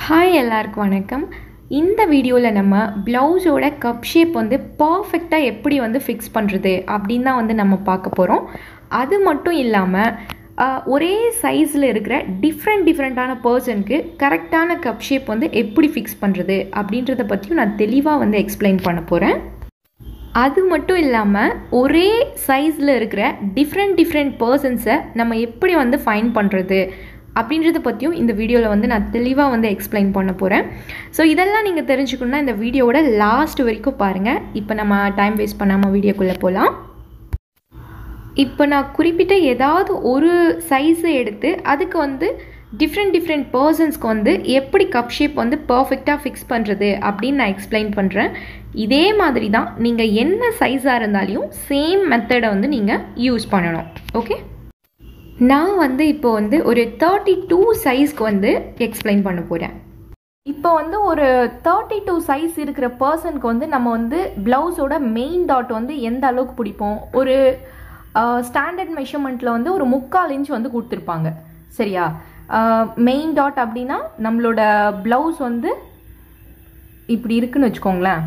hi எல்லாருக்கும் வணக்கம் இந்த வீடியோவில் நம்ம ப்ளவுஸோட கப் ஷேப் வந்து பர்ஃபெக்டாக எப்படி வந்து ஃபிக்ஸ் பண்ணுறது அப்படின்னு தான் வந்து நம்ம பார்க்க போகிறோம் அது மட்டும் இல்லாமல் ஒரே சைஸில் இருக்கிற டிஃப்ரெண்ட் டிஃப்ரெண்ட்டான பர்சனுக்கு கரெக்டான கப் ஷேப் வந்து எப்படி ஃபிக்ஸ் பண்ணுறது அப்படின்றத பற்றியும் நான் தெளிவாக வந்து எக்ஸ்பிளைன் பண்ண போகிறேன் அது மட்டும் இல்லாமல் ஒரே சைஸில் இருக்கிற டிஃப்ரெண்ட் டிஃப்ரெண்ட் பர்சன்ஸை நம்ம எப்படி வந்து ஃபைன் பண்ணுறது அப்படின்றத பற்றியும் இந்த வீடியோவில் வந்து நான் தெளிவாக வந்து எக்ஸ்பிளைன் பண்ண போகிறேன் ஸோ இதெல்லாம் நீங்கள் தெரிஞ்சுக்கணுன்னா இந்த வீடியோவோட லாஸ்ட் வரைக்கும் பாருங்கள் இப்போ நம்ம டைம் வேஸ்ட் பண்ணாமல் வீடியோக்குள்ளே போகலாம் இப்போ நான் குறிப்பிட்ட ஏதாவது ஒரு சைஸை எடுத்து அதுக்கு வந்து டிஃப்ரெண்ட் டிஃப்ரெண்ட் பர்சன்ஸ்க்கு வந்து எப்படி கப் ஷேப் வந்து பர்ஃபெக்டாக ஃபிக்ஸ் பண்ணுறது அப்படின்னு நான் எக்ஸ்பிளைன் பண்ணுறேன் இதே மாதிரி தான் நீங்கள் என்ன சைஸாக இருந்தாலையும் சேம் மெத்தடை வந்து நீங்கள் யூஸ் பண்ணணும் ஓகே நான் வந்து இப்போ வந்து ஒரு தேர்ட்டி டூ சைஸ்க்கு வந்து எக்ஸ்பிளைன் பண்ண போகிறேன் இப்போ வந்து ஒரு தேர்ட்டி டூ சைஸ் இருக்கிற பர்சனுக்கு வந்து நம்ம வந்து ப்ளவுஸோட மெயின் டாட் வந்து எந்த அளவுக்கு பிடிப்போம் ஒரு ஸ்டாண்டர்ட் மெஷர்மெண்ட்டில் வந்து ஒரு முக்கால் இன்ச் வந்து கொடுத்துருப்பாங்க சரியா மெயின் டாட் அப்படின்னா நம்மளோட ப்ளவுஸ் வந்து இப்படி இருக்குன்னு வச்சுக்கோங்களேன்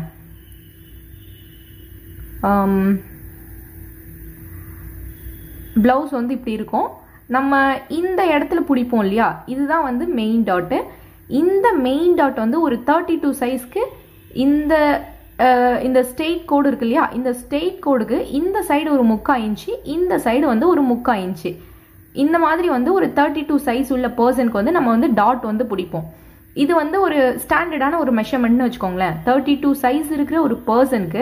ப்ளவுஸ் வந்து இப்படி இருக்கும் நம்ம இந்த இடத்துல பிடிப்போம் இல்லையா இதுதான் வந்து மெயின் டாட்டு இந்த மெயின் டாட் வந்து ஒரு தேர்ட்டி டூ சைஸ்க்கு இந்த இந்த ஸ்டேட் கோடு இருக்கு இல்லையா இந்த ஸ்டேட் கோடுக்கு இந்த சைடு ஒரு முக்கா இன்ச்சு இந்த சைடு வந்து ஒரு முக்கா இன்ச்சு இந்த மாதிரி வந்து ஒரு தேர்ட்டி டூ சைஸ் உள்ள பர்சனுக்கு வந்து நம்ம வந்து டாட் வந்து பிடிப்போம் இது வந்து ஒரு ஸ்டாண்டர்டான ஒரு மெஷர்மெண்ட்னு வச்சுக்கோங்களேன் தேர்ட்டி டூ சைஸ் இருக்கிற ஒரு பர்சனுக்கு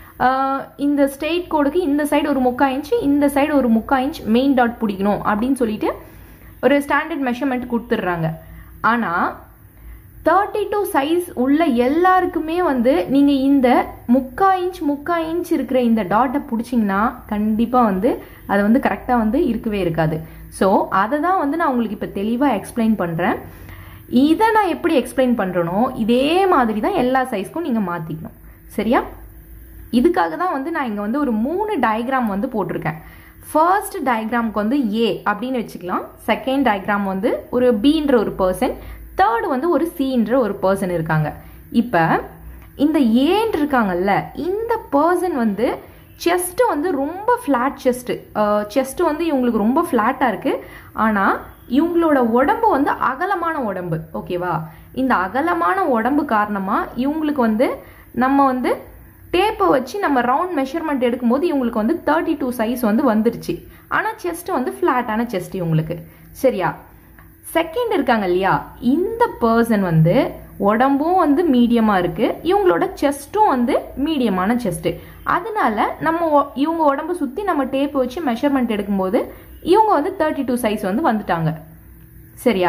இந்த ஸ்டேட் கோடுக்கு இந்த சைடு ஒரு முக்கா இன்ச் இந்த சைடு ஒரு முக்கா இன்ச் மெயின் டாட் பிடிக்கணும் அப்படின்னு சொல்லிட்டு ஒரு ஸ்டாண்டர்ட் மெஷர்மெண்ட் கொடுத்துட்றாங்க ஆனால் தேர்ட்டி டூ சைஸ் உள்ள எல்லாருக்குமே வந்து நீங்கள் இந்த முக்கா இன்ச் முக்கா இன்ச் இருக்கிற இந்த டாட்டை பிடிச்சிங்கன்னா கண்டிப்பாக வந்து அது வந்து கரெக்டாக வந்து இருக்கவே இருக்காது ஸோ அதை தான் வந்து நான் உங்களுக்கு இப்போ தெளிவாக எக்ஸ்பிளைன் பண்ணுறேன் இதை நான் எப்படி எக்ஸ்பிளைன் பண்ணுறனோ இதே மாதிரி தான் எல்லா சைஸ்க்கும் நீங்கள் மாற்றிக்கணும் சரியா இதுக்காக தான் வந்து நான் இங்கே வந்து ஒரு மூணு டயக்ராம் வந்து போட்டிருக்கேன் ஃபர்ஸ்ட் டயக்ராம்க்கு வந்து ஏ அப்படின்னு வச்சுக்கலாம் செகண்ட் டயக்ராம் வந்து ஒரு பீன்ற ஒரு பர்சன் தேர்டு வந்து ஒரு சின்ற ஒரு பர்சன் இருக்காங்க இப்போ இந்த ஏன் இருக்காங்கல்ல இந்த பர்சன் வந்து செஸ்ட்டு வந்து ரொம்ப ஃப்ளாட் செஸ்ட்டு செஸ்ட்டு வந்து இவங்களுக்கு ரொம்ப ஃப்ளாட்டாக இருக்குது ஆனால் இவங்களோட உடம்பு வந்து அகலமான உடம்பு ஓகேவா இந்த அகலமான உடம்பு காரணமாக இவங்களுக்கு வந்து நம்ம வந்து டேப்பை வச்சு நம்ம ரவுண்ட் மெஷர்மெண்ட் எடுக்கும்போது இவங்களுக்கு வந்து தேர்ட்டி டூ சைஸ் வந்து வந்துருச்சு ஆனால் செஸ்ட் வந்து ஃப்ளாட்டான செஸ்ட் இவங்களுக்கு சரியா செகண்ட் இருக்காங்க இல்லையா இந்த பர்சன் வந்து உடம்பும் வந்து மீடியமாக இருக்குது இவங்களோட செஸ்ட்டும் வந்து மீடியமான செஸ்ட்டு அதனால நம்ம இவங்க உடம்பு சுற்றி நம்ம டேப் வச்சு மெஷர்மெண்ட் எடுக்கும்போது இவங்க வந்து தேர்ட்டி டூ சைஸ் வந்து வந்துட்டாங்க சரியா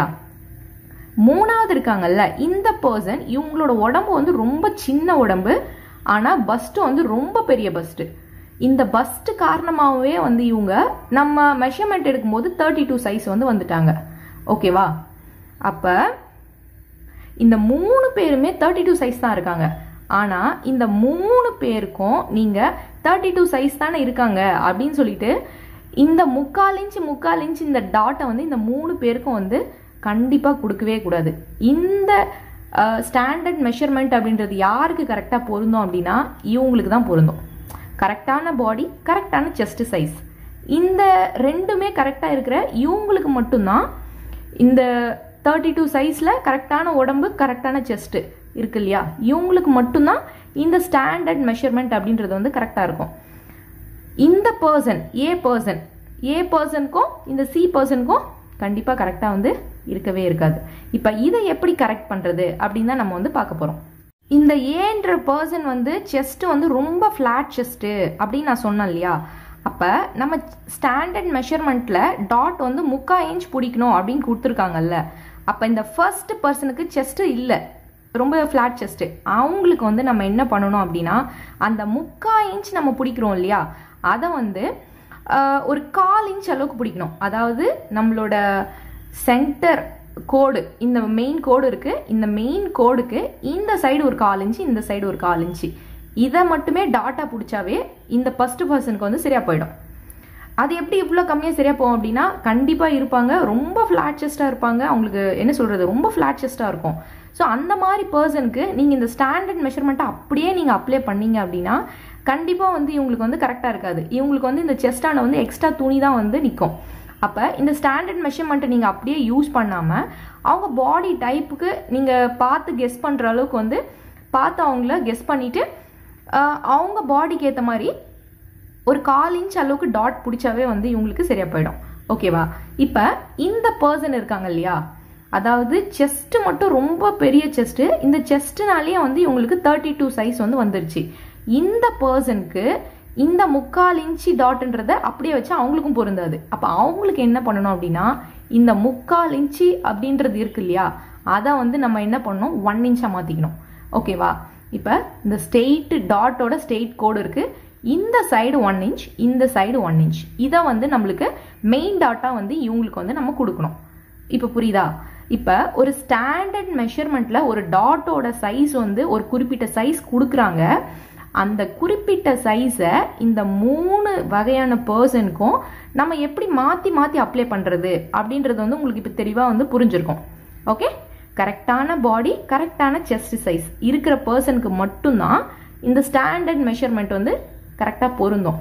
மூணாவது இருக்காங்கல்ல இந்த பர்சன் இவங்களோட உடம்பு வந்து ரொம்ப சின்ன உடம்பு ஆனால் பஸ்ட்டு வந்து ரொம்ப பெரிய பஸ்ட்டு இந்த பஸ்ட்டு காரணமாகவே வந்து இவங்க நம்ம மெஷர்மெண்ட் எடுக்கும்போது தேர்ட்டி டூ சைஸ் வந்து வந்துட்டாங்க ஓகேவா அப்போ இந்த மூணு பேருமே தேர்ட்டி டூ சைஸ் தான் இருக்காங்க ஆனால் இந்த மூணு பேருக்கும் நீங்கள் தேர்ட்டி டூ சைஸ் தானே இருக்காங்க அப்படின்னு சொல்லிட்டு இந்த முக்கால் இன்ச்சு முக்கால் இன்ச் இந்த டாட்டை வந்து இந்த மூணு பேருக்கும் வந்து கண்டிப்பாக கொடுக்கவே கூடாது இந்த ஸ்டாண்டர்ட் மெஷர்மெண்ட் அப்படின்றது யாருக்கு கரெக்டாக பொருந்தும் அப்படின்னா இவங்களுக்கு தான் பொருந்தும் கரெக்டான பாடி கரெக்டான செஸ்ட் சைஸ் இந்த ரெண்டுமே கரெக்டாக இருக்கிற இவங்களுக்கு மட்டும்தான் இந்த தேர்ட்டி டூ சைஸில் கரெக்டான உடம்பு கரெக்டான செஸ்ட்டு இருக்கு இல்லையா இவங்களுக்கு மட்டும்தான் இந்த ஸ்டாண்டர்ட் மெஷர்மெண்ட் அப்படின்றது வந்து கரெக்டாக இருக்கும் இந்த பர்சன் ஏ பர்சன் ஏ பர்சனுக்கும் இந்த சி பர்சனுக்கும் கண்டிப்பாக கரெக்டாக வந்து இருக்கவே இருக்காது இப்போ இதை எப்படி கரெக்ட் பண்ணுறது அப்படின்னு தான் நம்ம வந்து பார்க்க போகிறோம் இந்த ஏன்ற பர்சன் வந்து செஸ்ட்டு வந்து ரொம்ப ஃப்ளாட் செஸ்ட்டு அப்படின்னு நான் சொன்னேன் இல்லையா அப்போ நம்ம ஸ்டாண்டர்ட் மெஷர்மெண்ட்டில் டாட் வந்து முக்கா இன்ச் பிடிக்கணும் அப்படின்னு கொடுத்துருக்காங்கல்ல அப்போ இந்த ஃபர்ஸ்ட் பர்சனுக்கு செஸ்ட்டு இல்லை ரொம்ப ஃப்ளாட் செஸ்ட்டு அவங்களுக்கு வந்து நம்ம என்ன பண்ணணும் அப்படின்னா அந்த முக்கா இன்ச் நம்ம பிடிக்கிறோம் இல்லையா அதை வந்து ஒரு கால் இன்ச் அளவுக்கு பிடிக்கணும் அதாவது நம்மளோட சென்டர் கோடு இந்த மெயின் கோடு இருக்குது இந்த மெயின் கோடுக்கு இந்த சைடு ஒரு கால் இன்ச்சு இந்த சைடு ஒரு கால் இன்ச்சு இதை மட்டுமே டாட்டா பிடிச்சாவே இந்த ஃபஸ்ட்டு பர்சனுக்கு வந்து சரியாக போயிடும் அது எப்படி இவ்வளோ கம்மியாக சரியாக போகும் அப்படின்னா கண்டிப்பாக இருப்பாங்க ரொம்ப ஃப்ளாட் செஸ்ட்டாக இருப்பாங்க அவங்களுக்கு என்ன சொல்கிறது ரொம்ப ஃப்ளாட் செஸ்ட்டாக இருக்கும் ஸோ அந்த மாதிரி பர்சனுக்கு நீங்கள் இந்த ஸ்டாண்டர்ட் மெஷர்மெண்ட்டை அப்படியே நீங்கள் அப்ளை பண்ணீங்க அப்படின்னா கண்டிப்பாக வந்து இவங்களுக்கு வந்து கரெக்டாக இருக்காது இவங்களுக்கு வந்து இந்த செஸ்டான வந்து எக்ஸ்ட்ரா துணி தான் வந்து நிற்கும் அப்போ இந்த ஸ்டாண்டர்ட் மெஷர்மெண்ட்டை நீங்கள் அப்படியே யூஸ் பண்ணாமல் அவங்க பாடி டைப்புக்கு நீங்கள் பார்த்து கெஸ் பண்ணுற அளவுக்கு வந்து பார்த்து அவங்கள கெஸ் பண்ணிவிட்டு அவங்க பாடிக்கு ஏற்ற மாதிரி ஒரு கால் இன்ச் அளவுக்கு டாட் பிடிச்சாவே வந்து இவங்களுக்கு சரியா போயிடும் ஓகேவா இப்போ இந்த பர்சன் இருக்காங்க இல்லையா அதாவது செஸ்ட் மட்டும் ரொம்ப பெரிய செஸ்ட் இந்த செஸ்ட்னாலேயே வந்து இவங்களுக்கு தேர்ட்டி டூ சைஸ் வந்து வந்துருச்சு இந்த பர்சனுக்கு இந்த முக்கால் இன்ச்சு டாட்ன்றத அப்படியே வச்சு அவங்களுக்கும் பொருந்தாது அப்போ அவங்களுக்கு என்ன பண்ணணும் அப்படின்னா இந்த முக்கால் இன்ச்சு அப்படின்றது இருக்கு இல்லையா அதை வந்து நம்ம என்ன பண்ணணும் ஒன் இன்ச்சாக மாற்றிக்கணும் ஓகேவா இப்போ இந்த ஸ்டெயிட் டாட்டோட ஸ்டெயிட் கோடு இருக்குது இந்த சைடு ஒன் இன்ச் இந்த சைடு ஒன் இன்ச் இதை வந்து நம்மளுக்கு மெயின் டாட்டா வந்து இவங்களுக்கு வந்து நம்ம கொடுக்கணும் இப்போ புரியுதா இப்போ ஒரு ஸ்டாண்டர்ட் மெஷர்மெண்ட்டில் ஒரு டாட்டோட சைஸ் வந்து ஒரு குறிப்பிட்ட சைஸ் கொடுக்குறாங்க அந்த குறிப்பிட்ட சைஸை இந்த மூணு வகையான பர்சனுக்கும் நம்ம எப்படி மாற்றி மாற்றி அப்ளை பண்ணுறது அப்படின்றது வந்து உங்களுக்கு இப்போ தெளிவாக வந்து புரிஞ்சிருக்கும் ஓகே கரெக்டான பாடி கரெக்டான செஸ்ட் சைஸ் இருக்கிற பர்சனுக்கு மட்டும்தான் இந்த ஸ்டாண்டர்ட் மெஷர்மெண்ட் வந்து கரெக்டாக பொருந்தும்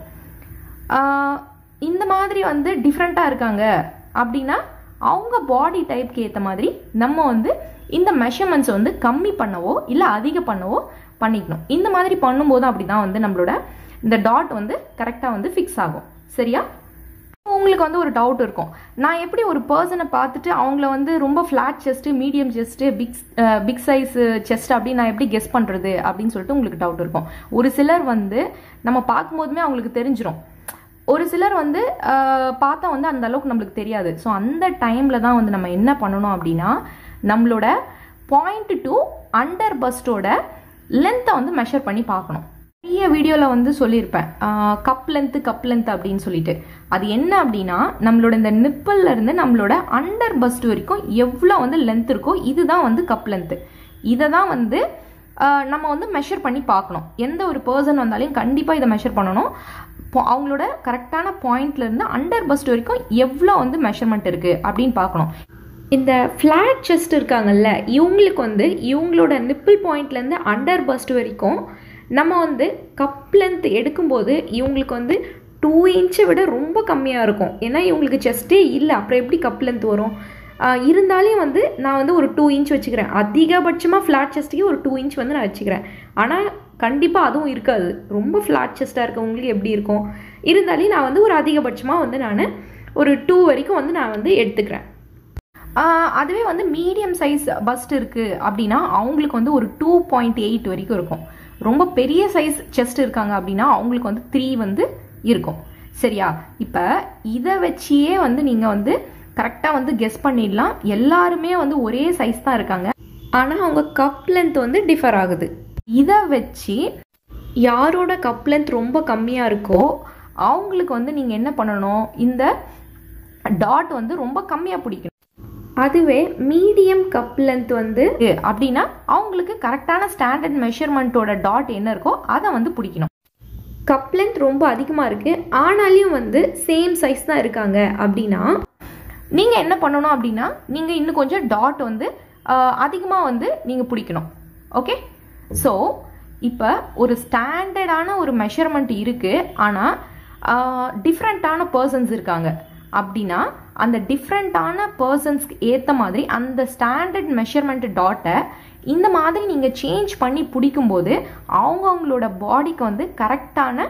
இந்த மாதிரி வந்து டிஃப்ரெண்ட்டாக இருக்காங்க அப்படின்னா அவங்க பாடி டைப்க்கு ஏற்ற மாதிரி நம்ம வந்து இந்த மெஷர்மெண்ட்ஸ் வந்து கம்மி பண்ணவோ இல்லை அதிக பண்ணவோ பண்ணிக்கணும் இந்த மாதிரி பண்ணும்போது அப்படி தான் வந்து நம்மளோட இந்த டாட் வந்து கரெக்டாக வந்து ஃபிக்ஸ் ஆகும் சரியா உங்களுக்கு வந்து ஒரு டவுட் இருக்கும் நான் எப்படி ஒரு பர்சனை பார்த்துட்டு அவங்கள வந்து ரொம்ப flat chest medium chest big big size chest அப்படின்னு நான் எப்படி கெஸ் பண்ணுறது அப்படின்னு சொல்லிட்டு உங்களுக்கு டவுட் இருக்கும் ஒரு சிலர் வந்து நம்ம பார்க்கும்போதுமே அவங்களுக்கு தெரிஞ்சிடும் ஒரு சிலர் வந்து பார்த்தா வந்து அந்த அளவுக்கு நம்மளுக்கு தெரியாது ஸோ அந்த டைமில் தான் வந்து நம்ம என்ன பண்ணணும் அப்படின்னா நம்மளோட பாயிண்ட் டு அண்டர் பஸ்டோட லென்த்தை வந்து மெஷர் பண்ணி பார்க்கணும் நிறைய வீடியோவில் வந்து சொல்லியிருப்பேன் கப் லென்த்து கப் லென்த் அப்படின்னு சொல்லிட்டு அது என்ன அப்படின்னா நம்மளோட இந்த நிப்பிள்ல இருந்து நம்மளோட அண்டர் பஸ்ட் வரைக்கும் எவ்வளோ வந்து லென்த் இருக்கோ இதுதான் வந்து கப் லென்த்து இதை தான் வந்து நம்ம வந்து மெஷர் பண்ணி பார்க்கணும் எந்த ஒரு பர்சன் வந்தாலையும் கண்டிப்பாக இதை மெஷர் பண்ணணும் அவங்களோட கரெக்டான பாயிண்ட்ல இருந்து அண்டர் பஸ்ட் வரைக்கும் எவ்வளோ வந்து மெஷர்மெண்ட் இருக்குது அப்படின்னு பார்க்கணும் இந்த ஃப்ளாட் செஸ்ட் இருக்காங்கல்ல இவங்களுக்கு வந்து இவங்களோட நிப்பிள் பாயிண்ட்லேருந்து அண்டர் பஸ்ட் வரைக்கும் நம்ம வந்து கப் லென்த் எடுக்கும்போது இவங்களுக்கு வந்து டூ இன்ச்சை விட ரொம்ப கம்மியாக இருக்கும் ஏன்னா இவங்களுக்கு செஸ்ட்டே இல்லை அப்புறம் எப்படி கப் லென்த் வரும் இருந்தாலும் வந்து நான் வந்து ஒரு டூ இன்ச் வச்சுக்கிறேன் அதிகபட்சமாக ஃப்ளாட் செஸ்ட்டுக்கே ஒரு டூ இன்ச் வந்து நான் வச்சுக்கிறேன் ஆனால் கண்டிப்பாக அதுவும் இருக்காது ரொம்ப ஃப்ளாட் செஸ்ட்டாக இருக்கவங்களுக்கு எப்படி இருக்கும் இருந்தாலும் நான் வந்து ஒரு அதிகபட்சமாக வந்து நான் ஒரு டூ வரைக்கும் வந்து நான் வந்து எடுத்துக்கிறேன் அதுவே வந்து மீடியம் சைஸ் பஸ்ட் இருக்குது அப்படின்னா அவங்களுக்கு வந்து ஒரு டூ பாயிண்ட் எயிட் வரைக்கும் இருக்கும் ரொம்ப பெரிய சைஸ் செஸ்ட் இருக்காங்க அப்படின்னா அவங்களுக்கு வந்து த்ரீ வந்து இருக்கும் சரியா இப்போ இதை வச்சியே வந்து நீங்கள் வந்து கரெக்டாக வந்து கெஸ் பண்ணிடலாம் எல்லாருமே வந்து ஒரே சைஸ் தான் இருக்காங்க ஆனால் அவங்க கப் லென்த் வந்து டிஃபர் ஆகுது இதை வச்சு யாரோட கப் லென்த் ரொம்ப கம்மியாக இருக்கோ அவங்களுக்கு வந்து நீங்கள் என்ன பண்ணணும் இந்த டாட் வந்து ரொம்ப கம்மியாக பிடிக்கணும் அதுவே மீடியம் கப் லென்த் வந்து அப்படின்னா அவங்களுக்கு கரெக்டான ஸ்டாண்டர்ட் மெஷர்மெண்ட்டோட டாட் என்ன இருக்கோ அதை வந்து பிடிக்கணும் கப் லென்த் ரொம்ப அதிகமாக இருக்குது ஆனாலையும் வந்து சேம் சைஸ் தான் இருக்காங்க அப்படின்னா நீங்கள் என்ன பண்ணணும் அப்படின்னா நீங்கள் இன்னும் கொஞ்சம் டாட் வந்து அதிகமாக வந்து நீங்கள் பிடிக்கணும் ஓகே ஸோ இப்போ ஒரு ஸ்டாண்டர்டான ஒரு மெஷர்மெண்ட் இருக்குது ஆனால் டிஃப்ரெண்ட்டான பர்சன்ஸ் இருக்காங்க அப்படின்னா அந்த டிஃப்ரெண்ட்டான பர்சன்ஸ்க்கு ஏற்ற மாதிரி அந்த ஸ்டாண்டர்ட் மெஷர்மெண்ட் டாட்டை இந்த மாதிரி நீங்கள் சேஞ்ச் பண்ணி பிடிக்கும்போது அவங்கவுங்களோட பாடிக்கு வந்து கரெக்டான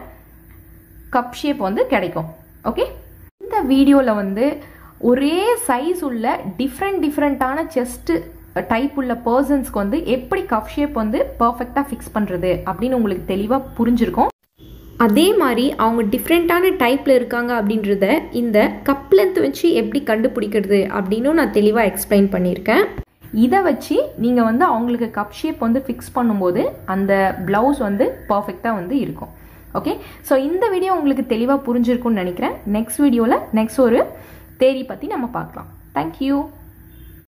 கப் ஷேப் வந்து கிடைக்கும் ஓகே இந்த வீடியோவில் வந்து ஒரே சைஸ் உள்ள டிஃப்ரெண்ட் டிஃப்ரெண்ட்டான செஸ்ட் டைப் உள்ள பர்சன்ஸ்க்கு வந்து எப்படி கப் ஷேப் வந்து பர்ஃபெக்டாக ஃபிக்ஸ் பண்ணுறது அப்படின்னு உங்களுக்கு தெளிவாக புரிஞ்சிருக்கும் அதே மாதிரி அவங்க டிஃப்ரெண்ட்டான டைப்பில் இருக்காங்க அப்படின்றத இந்த கப் லென்த் வச்சு எப்படி கண்டுபிடிக்கிறது அப்படின்னும் நான் தெளிவாக எக்ஸ்பிளைன் பண்ணியிருக்கேன் இதை வச்சு நீங்கள் வந்து அவங்களுக்கு கப் ஷேப் வந்து ஃபிக்ஸ் பண்ணும்போது அந்த ப்ளவுஸ் வந்து பர்ஃபெக்டாக வந்து இருக்கும் ஓகே ஸோ இந்த வீடியோ உங்களுக்கு தெளிவாக புரிஞ்சிருக்கும்னு நினைக்கிறேன் நெக்ஸ்ட் வீடியோவில் நெக்ஸ்ட் ஒரு தேரி பற்றி நம்ம பார்க்கலாம் தேங்க்யூ